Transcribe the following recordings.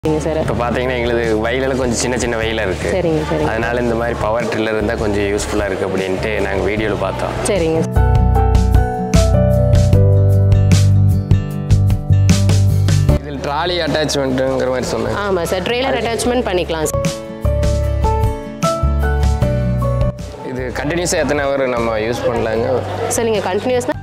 சரிங்க சார் இப்போ பார்த்தீங்கன்னா எங்களுக்கு வயலில் கொஞ்சம் சின்ன சின்ன வயலாக இருக்குது சரிங்க சரிங்க அதனால இந்த மாதிரி பவர் ட்ரில்லர் இருந்தால் கொஞ்சம் யூஸ்ஃபுல்லாக இருக்குது அப்படின்ட்டு நாங்கள் வீடியோவில் பார்த்தோம் சரிங்க இதில் ட்ராலி அட்டாச்மெண்ட்டுங்கிற மாதிரி சொன்னேன் ஆமாம் சார் ட்ரெய்லர் அட்டாச்மெண்ட் பண்ணிக்கலாம் சார் இது கண்டினியூஸாக எத்தனை ஹவர் நம்ம யூஸ் பண்ணலாங்க சார் நீங்கள் கண்டினியூஸ்னா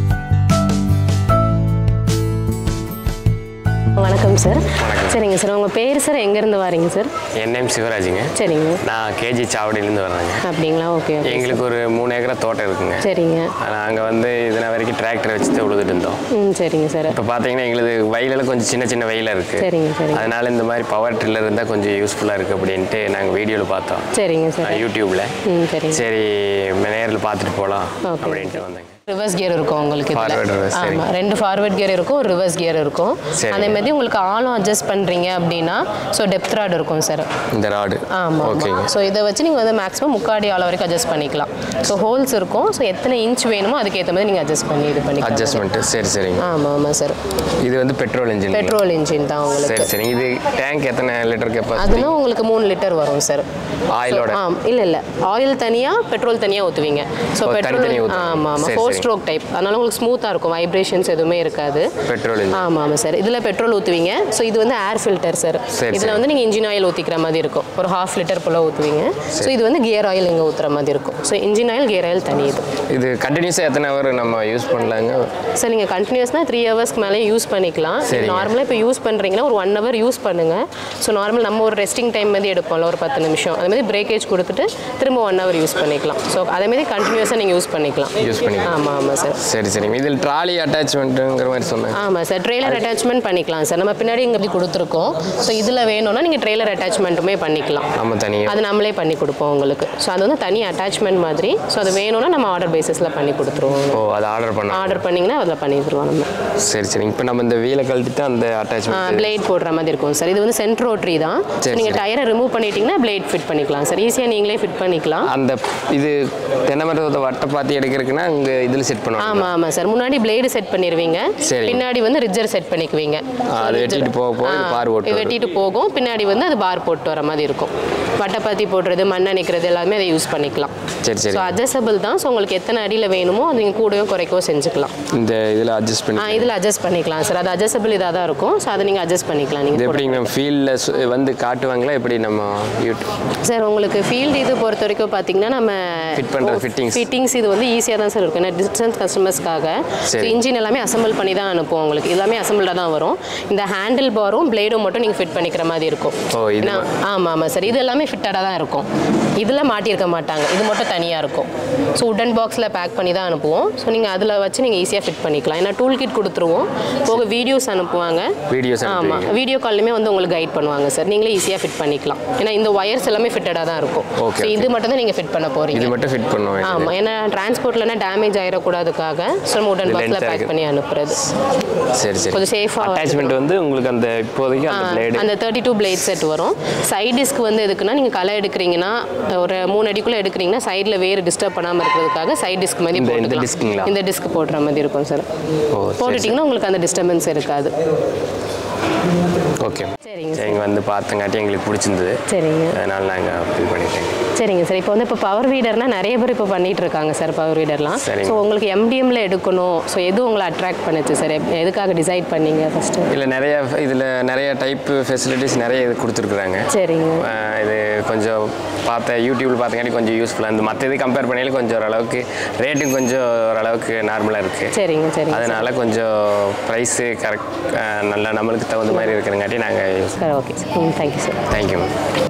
வணக்கம் சார் வணக்கம். சரிங்க சார் உங்கள் பேர் சார் எங்கேருந்து வரீங்க சார் என் நேம் சிவராஜுங்க சரிங்க நான் கேஜி சாவடியிலேருந்து வர்றேங்க அப்படிங்களா ஓகே ஓகே எங்களுக்கு ஒரு மூணு ஏக்கரா தோட்டம் இருக்குங்க சரிங்க நாங்கள் வந்து இதன வரைக்கும் டிராக்டர் வச்சு தான் உழுதுட்டு இருந்தோம் ம் சரிங்க சார் இப்போ பார்த்தீங்கன்னா எங்களுக்கு வயலில் கொஞ்சம் சின்ன சின்ன வயலாக இருக்குது சரிங்க சரிங்க அதனால இந்த மாதிரி பவர் ட்ரில்லர் இருந்தால் கொஞ்சம் யூஸ்ஃபுல்லாக இருக்குது அப்படின்ட்டு நாங்கள் வீடியோவில் பார்த்தோம் சரிங்க சார் யூடியூப்பில் ம் சரிங்க சரி நேரில் பார்த்துட்டு போகலாம் Okay. அப்படின்ட்டு வந்தேங்க ரிவர்ஸ் கியர் இருக்கும் உங்களுக்கு இதுல. Forward, reverse, சரி. ஆமா ரெண்டு ஃபார்வர்ட் கியர் இருக்கும் ஒரு ரிவர்ஸ் கியர் இருக்கும் சரி. அதே மாதிரி உங்களுக்கு ஆளும் அட்ஜஸ்ட் பண்றீங்க அப்படின்னா ஸோ டெப்த் ராட் இருக்கும் சார் இந்த ராடு ஆமாம் ஓகேங்க ஸோ இதை வச்சு நீங்கள் வந்து மேக்ஸிமம் முக்காடி ஆள் வரைக்கும் அட்ஜஸ்ட் பண்ணிக்கலாம் ஸோ ஹோல்ஸ் இருக்கும் ஸோ எத்தனை இன்ச் வேணுமோ அதுக்கேற்ற மாதிரி நீங்கள் அட்ஜஸ்ட் பண்ணி இது பண்ணிக்கலாம் அட்ஜஸ்ட்மெண்ட்டு சரி சரிங்க ஆமாம் ஆமாம் சார் இது வந்து பெட்ரோல் இன்ஜின் பெட்ரோல் இன்ஜின் தான் உங்களுக்கு சரி சரிங்க இது டேங்க் எத்தனை லிட்டர் கெப்பாசிட்டி அதுனா உங்களுக்கு மூணு லிட்டர் வரும் சார் ஆயிலோட ஆ இல்லை இல்லை ஆயில் தனியாக பெட்ரோல் தனியாக ஊற்றுவீங்க ஸோ ஓ, பெட்ரோல் தனித்தனியா ஊத்துவீங்க. ஆமாம் ஆமாம் சரி, ஃபோர் சரி. ஸ்ட்ரோக் டைப் அதனால உங்களுக்கு ஸ்மூத்தாக இருக்கும் வைப்ரேஷன்ஸ் எதுவுமே இருக்காது பெட்ரோல் இன்ஜின் ஆமாம் ஆமாம் சார் இதில் பெட்ரோல் ஊற்றுவீங்க ஸோ இது வந்து ஏர் ஃபில்டர் சார் சரி, இதில் சரி. வந்து நீங்கள் இன்ஜின் ஆயில் ஊற்றிக்கிற மாதிரி இருக்கும் ஒரு ஹாஃப் லிட்டர் போல் ஊற்றுவீங்க ஸோ இது வந்து கியர் ஆயில் இங்கே ஊற்றுற மாதிரி இருக்கும் so engine oil gear oil தனி இது இது கண்டினியூஸாக எத்தனை ஹவர் நம்ம யூஸ் பண்ணலாங்க சார் நீங்கள் கண்டினியூஸ்னா த்ரீ ஹவர்ஸ்க்கு மேலே யூஸ் பண்ணிக்கலாம் சரிங்க. நார்மலாக இப்போ யூஸ் பண்ணுறீங்கன்னா ஒரு ஒன் ஹவர் யூஸ் பண்ணுங்கள் ஸோ நார்மல் நம்ம ஒரு ரெஸ்டிங் டைம் மாதிரி எடுப்போம்ல ஒரு பத்து நிமிஷம் அதே மாதிரி பிரேக்கேஜ் கொடுத்துட்டு திரும்ப ஒன் ஹவர் யூஸ் பண்ணிக்கலாம் ஸோ அதே மாதிரி கண்டினியூஸாக நீங்கள் யூஸ் பண்ணிக்கலாம் யூஸ் பண்ணிக்கலாம் ஆமாம் ஆமாம் சார் சரி சரிங்க இதில் ட்ராலி அட்டாச்மெண்ட்டுங்கிற மாதிரி சொன்னேன் ஆமாம் சார் ட்ரெய்லர் அட்டாச்மெண்ட் பண்ணிக்கலாம் சார் நம்ம பின்னாடி இங்கே இப்படி கொடுத்துருக்கோம் ஸோ இதில் வேணும்னா நீங்கள் ட்ரெய்லர் அட்டாச்மெண்ட்டுமே பண்ணிக்கலாம் நம்ம தனியாக அது நம்மளே பண்ணி கொடுப்போம் உங்களுக்கு ஸோ அது வந்து தனி அட்டாச்மெண்ட் மாதிரி ஸோ அது வேணும்னா நம்ம ஆர்டர் பேசிஸில் பண்ணி கொடுத்துருவோம் ஓ அதை ஆர்டர் பண்ண ஆர்டர் பண்ணிங்கன்னா அதில் பண்ணி தருவோம் நம்ம சரி சரிங்க இப்போ நம்ம இந்த வீலை கழட்டிட்டு அந்த அட்டாச்மெண்ட் பிளேட் போடுற மாதிரி இருக்கும் சார் இது வந்து சென்ட் ரோட்ரி தான் சரி, நீங்கள் சரி. டயரை ரிமூவ் பண்ணிட்டீங்கன்னா பிளேட் ஃபிட் பண்ணிக்கலாம் சார் ஈஸியாக நீங்களே ஃபிட் பண்ணிக்கலாம் அந்த இது தென்னை மரத்தை வட்டை பார்த்து எடுக்கிறதுக்குன்னா இங்கே இதில் செட் பண்ணுவாங்க ஆமாம் ஆமாம் சார் முன்னாடி பிளேடு செட் பண்ணிடுவீங்க சரி. பின்னாடி வந்து ரிஜர் செட் பண்ணிக்குவீங்க அது வெட்டிட்டு போக போக இது ஆ, பார் போட்டு வரும். வெட்டிட்டு போகும் பின்னாடி வந்து அது பார் போட்டு வர மாதிரி இருக்கும் வட்டைப்பாத்தி போடுறது மண்ணை நிற்கிறது எல்லாமே அதை யூஸ் பண்ணிக்கலாம் சரி சரி ஸோ அட்ஜஸ்டபிள் தான் ஸோ உங்களுக்கு எத்தனை அடியில் வேணுமோ அது நீங்கள் கூடவோ குறைக்கவோ செஞ்சுக்கலாம் இந்த இதில் அட்ஜஸ்ட் ஆ பண்ணி இதில் அட்ஜஸ்ட் பண்ணிக்கலாம் சார் அது அட்ஜஸ்டபிள் இதாக தான் இருக்கும் ஸோ அதை நீங்கள் அட்ஜஸ்ட் பண்ணிக்கலாம் இது நீங்கள் எப்படி நம்ம ஃபீல்டில் வந்து காட்டுவாங்களா எப்படி நம்ம யூடியூப் சார் உங்களுக்கு ஃபீல்டு இது பொறுத்த வரைக்கும் பார்த்தீங்கன்னா நம்ம Fit பண்ற fittings. ஃபிட்டிங்ஸ் இது வந்து ஈஸியாக தான் சார் இருக்கும் ஏன்னா டிஸ்டன்ஸ் கஸ்டமர்ஸ்க்காக சரி. இன்ஜின் எல்லாமே அசம்பிள் பண்ணி தான் அனுப்புவோம் உங்களுக்கு எல்லாமே அசம்பிளாக தான் வரும் இந்த ஹேண்டில் பாரும் பிளேடும் மட்டும் நீங்கள் ஃபிட் பண்ணிக்கிற மாதிரி இருக்கும் ஓ, இது ஏன்னா- ஆமாம் ஆமாம் சார் இது எல்லாமே ஃபிட்டடாக தான் இருக்கும் இதில் மாட்டியிருக்க மாட்டாங்க இது மட்டும் தனியாக இருக்கும் ஸோ உடன் பாக்ஸில் பேக் பண்ணி தான் அனுப்புவோம் ஸோ நீங்கள் அதில் வச்சு நீங்கள் ஈஸியாக ஃபிட் பண்ணிக்கலாம் ஏன்னா டூல் கிட் கொடுத்துருவோம் போக வீடியோஸ் அனுப்புவாங்க வீடியோஸ் ஆமாம் அனுப்புவீங்க வீடியோ கால்லையுமே வந்து உங்களுக்கு கைட் பண்ணுவாங்க சார் நீங்களே ஈஸியாக ஃபிட் பண்ணிக்கலாம் ஏன்னா இந்த ஒயர்ஸ் எல்லாமே ஃபிட்டடாக தான் இருக்கும் Okay, ஸோ இது மட்டும் தான் நீங்கள் ஃபிட் பண்ண போகிறீங்க இது மட்டும் ஃபிட் பண்ணுவோம் ஆமாம் ஏன்னா டிரான்ஸ்போர்ட்லனா டேமேஜ் ஆயிடக்கூடாதுக்காக ஸோ நம்ம உடன் இது பாக்ஸில் length-ஆ பேக் இருக்கு. பண்ணி அனுப்புறது சரி சரி கொஞ்சம் safe-ஆ அட்டாச்மெண்ட் வந்து உங்களுக்கு அந்த இப்போதைக்கு அந்த பிளேடு அந்த தேர்ட்டி டூ பிளேட் செட் வரும் சைட் டிஸ்க் வந்து எதுக்குன்னா நீங்கள் களை எடுக்கிறீங்கன்னா ஒரு மூணு அடிக்குள்ளே எடுக்கிறீங்கன்னா சைடில் வேறு டிஸ்டர்ப் பண்ணாமல் இருக்கிறதுக்காக சைட் டிஸ்க் மாதிரி இந்த- இந்த போட்டுக்கலாம் disc-ங்களா? இந்த டிஸ்க் போடுற மாதிரி இருக்கும் சார் ஓ சரி போட்டுட்டிங்கன்னா உங்களுக்கு அந்த டிஸ்டர்பன்ஸ் இருக்காது ஓகே சரிங்க சார் சரிங்க வந்து பார்த்தங்காட்டி எங்களுக்கு பிடிச்சிருந்தது சரிங்க அதனால் நாங்கள் ஃபீல் பண்ணிட்டேங்க சரிங்க சார் இப்போ வந்து இப்போ பவர் வீடர்னா நிறைய பேர் இப்போ பண்ணிட்டு இருக்காங்க சார் பவர் வீடர்லாம் சரிங்க. ஸோ உங்களுக்கு எம்டிஎம்ல எடுக்கணும் ஸோ எது உங்களை அட்ராக்ட் பண்ணுச்சு சார் எதுக்காக டிசைட் பண்ணீங்க ஃபஸ்ட்டு இல்லை நிறைய இதில் நிறைய டைப்பு ஃபெசிலிட்டிஸ் நிறைய இது கொடுத்துருக்குறாங்க சரிங்க ஆஹ் இது கொஞ்சம் பார்த்த யூடியூப்ல பார்த்தங்காட்டி கொஞ்சம் யூஸ்ஃபுல்லாக இருந்து மற்ற இது கம்பேர் பண்ணையில கொஞ்சம் ஓரளவுக்கு ரேட்டும் கொஞ்சம் ஓரளவுக்கு நார்மலாக இருக்குது சரிங்க சரிங்க அதனால கொஞ்சம் ப்ரைஸு கரெக்ட் நல்லா நம்மளுக்கு தகுந்த மாதிரி இருக்கிறங்காட்டி நாங்கள் சார் ஓகே சார் ம் தேங்க்யூ சார் தேங்க்யூ